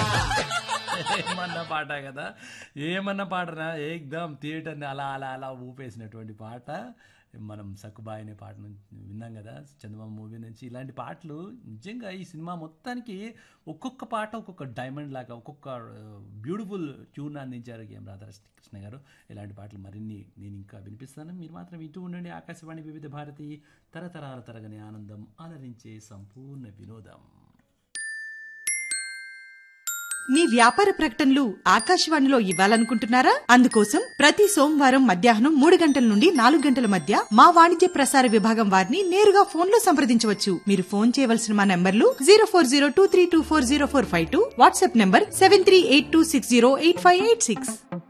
ఏమన్నా పాట కదా ఏమన్నా పాటనా ఏకదం థియేటర్ని అలా అలా అలా ఊపేసినటువంటి పాట మనం సక్కుబాయ్ అనే పాట నుంచి విన్నాం కదా చందమామ మూవీ నుంచి ఇలాంటి పాటలు నిజంగా ఈ సినిమా మొత్తానికి ఒక్కొక్క పాట ఒక్కొక్క డైమండ్ లాగా ఒక్కొక్క బ్యూటిఫుల్ ట్యూన్ అందించారు గేమ్ రాధాకృష్ణ గారు ఇలాంటి పాటలు మరిన్ని నేను ఇంకా వినిపిస్తాను మీరు మాత్రం వింటూ ఉండండి ఆకాశవాణి వివిధ భారతి తరతరాల తరగని ఆనందం అలరించే సంపూర్ణ వినోదం మీ వ్యాపార ప్రకటనలు ఆకాశవాణిలో ఇవ్వాలనుకుంటున్నారా అందుకోసం ప్రతి సోమవారం మధ్యాహ్నం మూడు గంటల నుండి నాలుగు గంటల మధ్య మా వాణిజ్య ప్రసార విభాగం వారిని నేరుగా ఫోన్ లో సంప్రదించవచ్చు మీరు ఫోన్ చేయవలసిన మా నంబర్లు zero four zero two three two four zero four five two WhatsApp number seven three eight two six zero eight five eight six